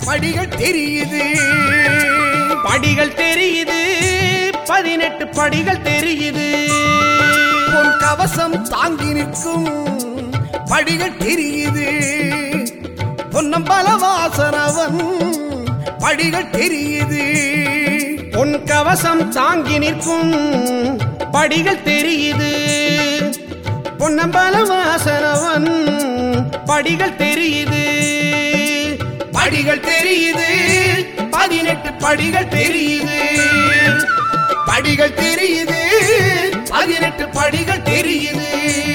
படிகள் தெரியுது படிகள் தெரியுது பதினெட்டு படிகள் தெரியுது பொன் கவசம் தாங்கி நிற்கும் படிகள் தெரியுது பொன்னம்பல வாசனவன் படிகள் தெரியுது உன் கவசம் தாங்கி நிற்கும் படிகள் தெரியுது பொன்னம்பல வாசனவன் படிகள் தெரியுது படிகள் தெரியுது பதினெட்டு படிகள் தெரியுது படிகள் தெரியுது பதினெட்டு படிகள் தெரியுது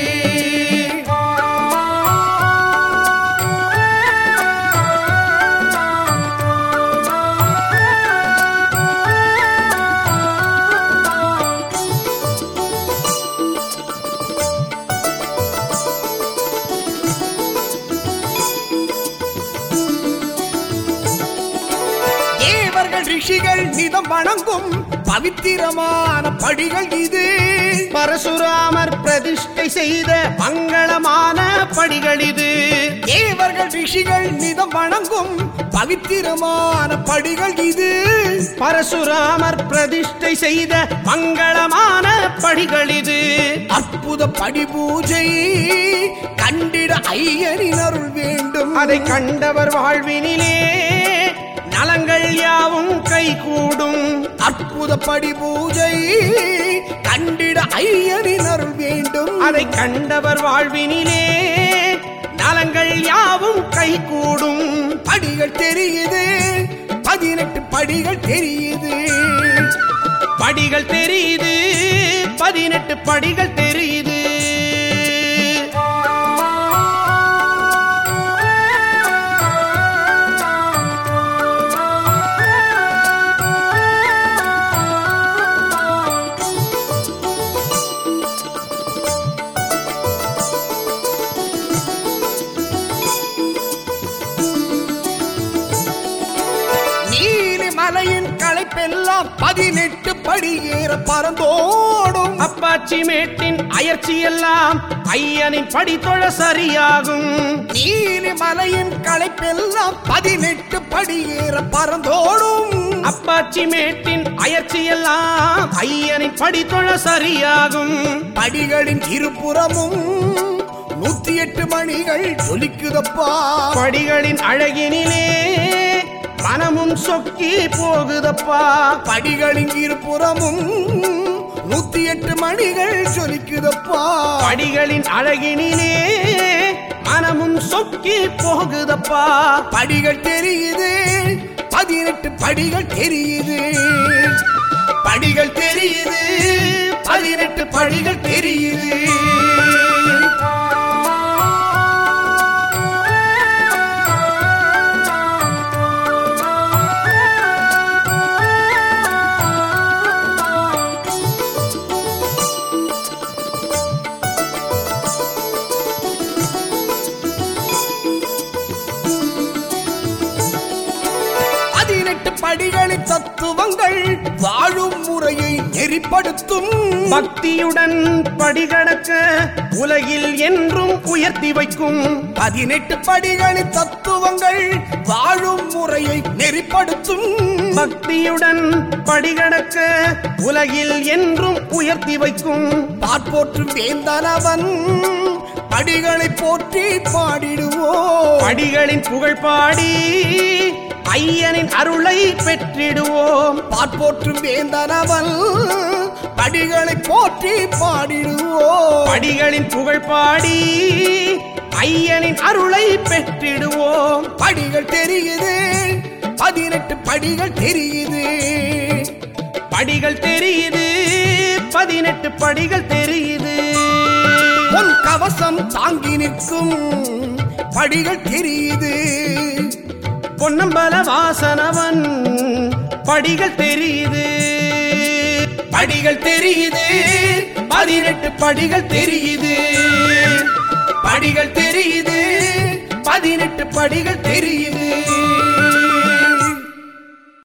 தேவர்கள் ரிஷிகள் நிதம் வணங்கும் பவித்திரமான படிகள் இது பரசுராமர் பிரதிஷ்டை செய்த மங்களமான படிகள் இது தேவர்கள் ரிஷிகள் நிதம் வணங்கும் பவித்திரமான படிகள் இது பரசுராமர் பிரதிஷ்டை செய்த மங்களமான படிகள் இது அற்புத படி பூஜை கண்டிட ஐயனின் அருள் வேண்டும் அதை கண்டவர் வாழ்வினிலே நலங்கள் யாவும் கைகூடும் அற்புத படி பூஜை கண்டிட ஐயனின் அருள் வேண்டும் அதை கண்டவர் வாழ்வினிலே நலங்கள் யாவும் கைகூடும் படிகள் தெரியுது பதினெட்டு படிகள் தெரியுது படிகள் தெரியுது பதினெட்டு படிகள் தெரியுது நீலி மலையின் களைப்பெல்லாம் பதினெட்டு படி ஏற பறந்தோடும் அப்பாச்சி மேட்டின் அயற்சி எல்லாம் ஐயனின் படித்தொழ சரியாகும் நீலி மலையின் களைப்பெல்லாம் பதினெட்டு படி ஏற பறந்தோடும் அப்பாச்சி மேட்டின் அயற்சி எல்லாம் ஐயனின் படித்தொழ சரியாகும் படிகளின் இருபுறமும் நூத்தி எட்டு மணிகள் ஜொலிக்குதப்பா படிகளின் அழகினிலே மனமும் சொக்கி போகுதப்பா படிகளின் இருபுறமும் நூத்தி எட்டு மணிகள் ஜொலிக்குதப்பா படிகளின் அழகினிலே மனமும் சொக்கி போகுதப்பா படிகள் தெரியுது பதினெட்டு படிகள் தெரியுது படிகள் தெரியுது பதினெட்டு படிகள் தெரியுது பதினெட்டு படிகளின் தத்துவங்கள் வாழும் முறையை நெறிப்படுத்தும் பக்தியுடன் படிகடக்க உலகில் என்றும் உயர்த்தி வைக்கும் பதினெட்டு படிகளின் தத்துவங்கள் வாழும் முறையை நெறிப்படுத்தும் பக்தியுடன் படிகடக்க உலகில் என்றும் உயர்த்தி வைக்கும் பார்ப்போற்றும் வேந்தனவன் படிகளை போற்றி பாடிடுவோம் படிகளின் புகழ் பாடி ஐயனின் அருளை பெற்றிடுவோம் பார்ப்போற்றும் வேந்தனவன் படிகளை போற்றி பாடிடுவோம் படிகளின் புகழ் பாடி ஐயனின் அருளை பெற்றிடுவோம் படிகள் தெரியுது பதினெட்டு படிகள் தெரியுது படிகள் தெரியுது பதினெட்டு படிகள் தெரியுது பொன் கவசம் தாங்கி நிற்கும் படிகள் தெரியுது பொன்னம்பல வாசனவன் படிகள் தெரியுது படிகள் தெரியுது பதினெட்டு படிகள் தெரியுது படிகள் தெரியுது பதினெட்டு படிகள் தெரியுது